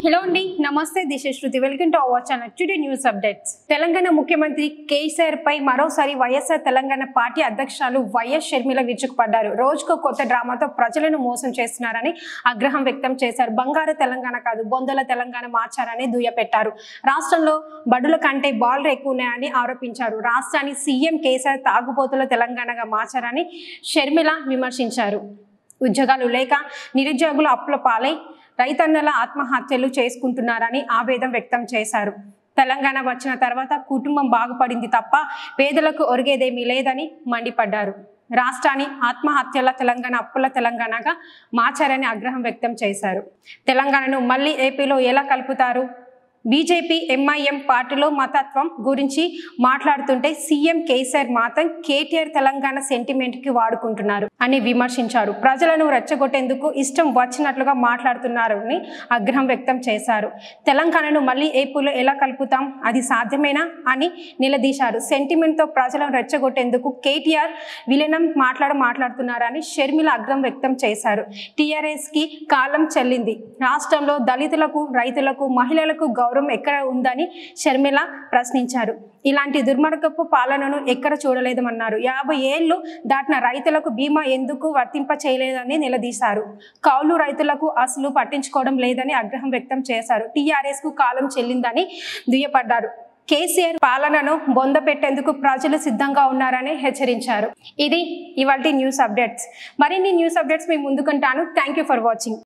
hello అండి నమస్తే Disha Shruti welcome to our channel today news updates Telangana ముఖ్యమంత్రి కేసీఆర్ పై మరోసారి వైఎస్ఆర్ తెలంగాణ పార్టీ అధ్యక్షురాలు వైఎస్ షర్మిల విరుచుకుపడ్డారు రోజుకో కొత్త డ్రామాతో ప్రజలను మోసం చేస్తున్నారని ఆగ్రహం వ్యక్తం చేశారు బంగారు తెలంగాణ కాదు బొందల తెలంగాణ మార్చారని దుయ్యపెట్టారు రాష్ట్రంలో బడుల కంటే బాల్ ఎక్కువ ఉన్నాయని ఆరోపించారు రాష్ట్రాన్ని సీఎం కేసీఆర్ తాగుబోతుల తెలంగాణగా మార్చారని షర్మిల విమర్శించారు ఉద్యోగాలు లేక నిరుద్యోగులు అప్పుల పాలై రైతన్నల ఆత్మహత్యలు చేసుకుంటున్నారని ఆవేదన వ్యక్తం చేశారు తెలంగాణ వచ్చిన తర్వాత కుటుంబం బాగుపడింది తప్ప పేదలకు ఒరిగేదేమీ లేదని మండిపడ్డారు రాష్ట్రాన్ని ఆత్మహత్యల తెలంగాణ అప్పుల తెలంగాణగా మార్చారని ఆగ్రహం వ్యక్తం చేశారు తెలంగాణను మళ్ళీ ఏపీలో ఎలా కలుపుతారు బీజేపీ ఎంఐఎం పార్టీలో మతత్వం గురించి మాట్లాడుతుంటే సీఎం కేసీఆర్ మాత్రం కేటీఆర్ తెలంగాణ సెంటిమెంట్ కి వాడుకుంటున్నారు అని విమర్శించారు ప్రజలను రెచ్చగొట్టేందుకు ఇష్టం వచ్చినట్లుగా మాట్లాడుతున్నారు అని ఆగ్రహం వ్యక్తం చేశారు తెలంగాణను మళ్ళీ ఏపీలో ఎలా కలుపుతాం అది సాధ్యమేనా అని నిలదీశారు సెంటిమెంట్ తో ప్రజలను రెచ్చగొట్టేందుకు కేటీఆర్ విలీనం మాట్లాడ మాట్లాడుతున్నారని షర్మిల ఆగ్రహం వ్యక్తం చేశారు టీఆర్ఎస్ కి కాలం చెల్లింది రాష్ట్రంలో దళితులకు రైతులకు మహిళలకు గౌరవం ఎక్కడ ఉందని షర్మిల ప్రశ్నించారు ఇలాంటి దుర్మార్గపు పాలనను ఎక్కడ చూడలేదమన్నారు యాభై ఏళ్లు దాటిన రైతులకు బీమా ఎందుకు వర్తింప చేయలేదని నిలదీశారు కౌలు రైతులకు అసలు పట్టించుకోవడం లేదని ఆగ్రహం వ్యక్తం చేశారు టీఆర్ఎస్ కు కాలం చెల్లిందని దుయ్యపడ్డారు కేసీఆర్ పాలనను బొంద పెట్టేందుకు ప్రజలు సిద్ధంగా ఉన్నారని హెచ్చరించారు ఇది ఇవాళ న్యూస్ అప్డేట్స్ మరిన్ని న్యూస్ అప్డేట్స్ మీ ముందుకుంటాను థ్యాంక్ యూ ఫర్ వాచింగ్